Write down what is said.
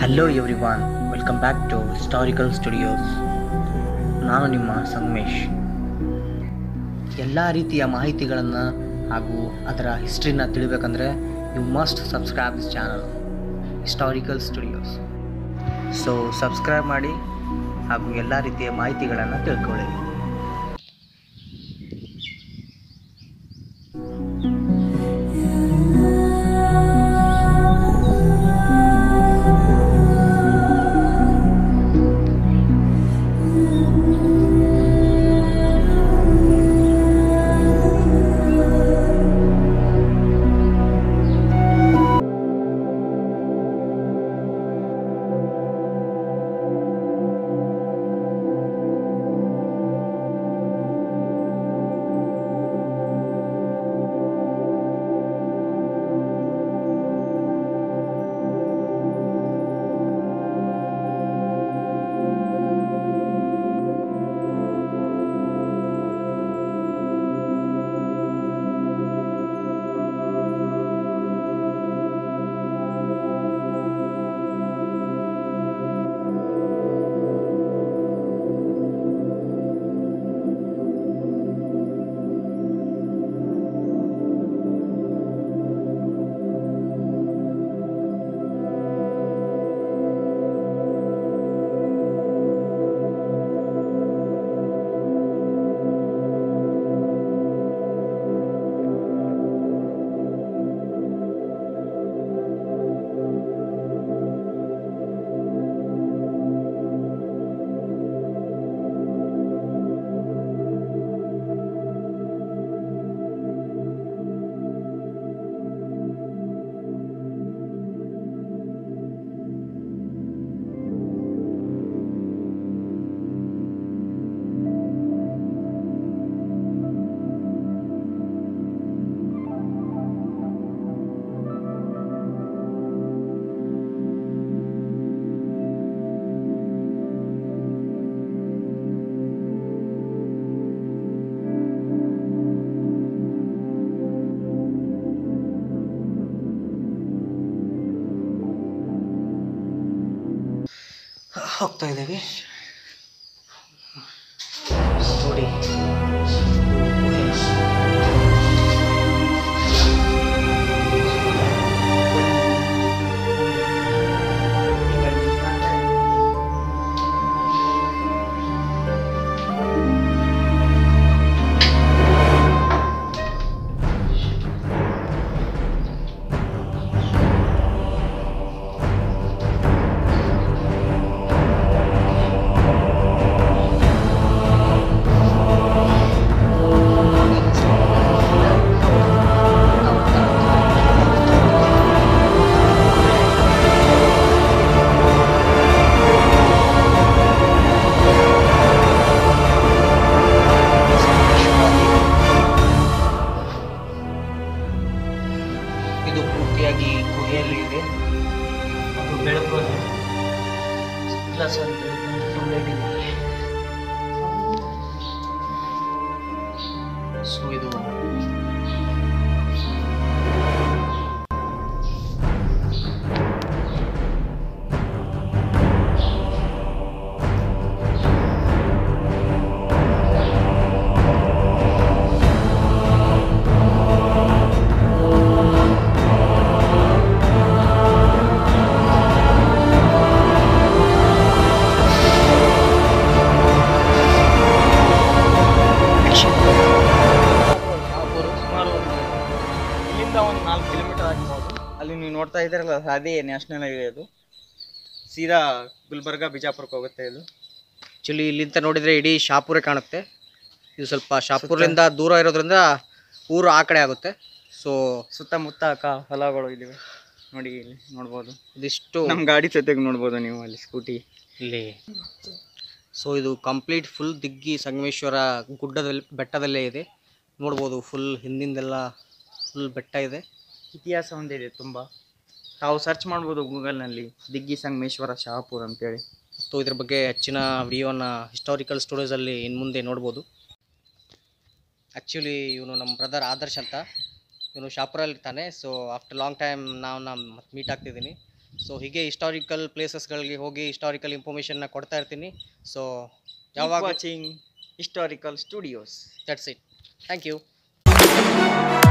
hello everyone welcome back to historical studios ನಾನು ನಿಮ್ಮ ಸಂಗಮೇಶ್ ಎಲ್ಲ ರೀತಿಯ ಮಾಹಿತಿಗಳನ್ನು ಹಾಗೂ ಅದರ ಹಿಸ್ಟ್ರಿನ ತಿಳಿಬೇಕಂದ್ರೆ you must subscribe this channel historical studios so subscribe ಮಾಡಿ ಹಾಗೂ ಎಲ್ಲ ರೀತಿಯ ಮಾಹಿತಿಗಳನ್ನು ತಿಳ್ಕೊಳ್ಳಿ ಹೋಗ್ತಾ ಇದ್ದೀವಿ ನೋಡಿ ಇದು ಪೂರ್ತಿಯಾಗಿ ಗುಹೆಯಲ್ಲಿ ಇದೆ ಅದು ಬೆಳಕು ಇಲ್ಲ ಸರ್ ಲೈಟ್ ಇದೆ ಸೊ ಇದು ಶಾಪುರ್ ಸುಮಾರು ಒಂದು ಇಲ್ಲಿಂದ ಒಂದು ನಾಲ್ಕು ಕಿಲೋಮೀಟರ್ ಆಗ್ಬೋದು ಅಲ್ಲಿ ನೀವು ನೋಡ್ತಾ ಇದ್ದೀರಲ್ಲ ಅದೇ ನ್ಯಾಷನಲ್ ಹೈವೇ ಅದು ಸೀದಾ ಗುಲ್ಬರ್ಗ ಬಿಜಾಪುರಕ್ಕೆ ಹೋಗುತ್ತೆ ಇದು ಆ್ಯಕ್ಚುಲಿ ಇಲ್ಲಿಂದ ನೋಡಿದರೆ ಇಡೀ ಶಾಪುರೇ ಕಾಣುತ್ತೆ ಇದು ಸ್ವಲ್ಪ ಶಾಪುರದಿಂದ ದೂರ ಇರೋದ್ರಿಂದ ಊರು ಆ ಕಡೆ ಆಗುತ್ತೆ ಸೊ ಸುತ್ತಮುತ್ತ ಕ ಹೊಲಗಳು ಇಲ್ಲಿವೆ ನೋಡಿ ಇಲ್ಲಿ ನೋಡ್ಬೋದು ಇದಿಷ್ಟು ನಮ್ಮ ಗಾಡಿ ಜೊತೆಗೆ ನೋಡ್ಬೋದು ನೀವು ಅಲ್ಲಿ ಸ್ಕೂಟಿ ಇಲ್ಲಿ ಸೊ ಇದು ಕಂಪ್ಲೀಟ್ ಫುಲ್ ದಿಗ್ಗಿ ಸಂಗಮೇಶ್ವರ ಗುಡ್ಡದಲ್ಲಿ ಬೆಟ್ಟದಲ್ಲೇ ಇದೆ ನೋಡ್ಬೋದು ಫುಲ್ ಹಿಂದಿಂದೆಲ್ಲ ಫುಲ್ ಬೆಟ್ಟ ಇದೆ ಇತಿಹಾಸ ಒಂದಿದೆ ತುಂಬ ತಾವು ಸರ್ಚ್ ಮಾಡ್ಬೋದು ಗೂಗಲ್ನಲ್ಲಿ ದಿಗ್ಗಿ ಸಂಗಮೇಶ್ವರ ಶಹಾಪುರ್ ಅಂತೇಳಿ ಸೊ ಇದ್ರ ಬಗ್ಗೆ ಹೆಚ್ಚಿನ ವಿಡಿಯೋನ ಹಿಸ್ಟಾರಿಕಲ್ ಸ್ಟೋರೀಸಲ್ಲಿ ಇನ್ನು ಮುಂದೆ ನೋಡ್ಬೋದು ಆ್ಯಕ್ಚುಲಿ ಇವನು ನಮ್ಮ ಬ್ರದರ್ ಆದರ್ಶ್ ಅಂತ ಇವನು ಶಾಪುರಲ್ಲಿ ಇರ್ತಾನೆ ಸೊ ಆಫ್ಟರ್ ಲಾಂಗ್ ಟೈಮ್ ನಾವು ನಾನು ಮತ್ತೆ ಮೀಟ್ ಆಗ್ತಿದ್ದೀನಿ ಸೊ ಹೀಗೆ ಹಿಸ್ಟಾರಿಕಲ್ ಪ್ಲೇಸಸ್ಗಳಿಗೆ ಹೋಗಿ ಹಿಸ್ಟಾರಿಕಲ್ ಇನ್ಫಾರ್ಮೇಷನ್ನ ಕೊಡ್ತಾ ಇರ್ತೀನಿ ಸೊ ಯಾವಾಗ watching historical studios that's it thank you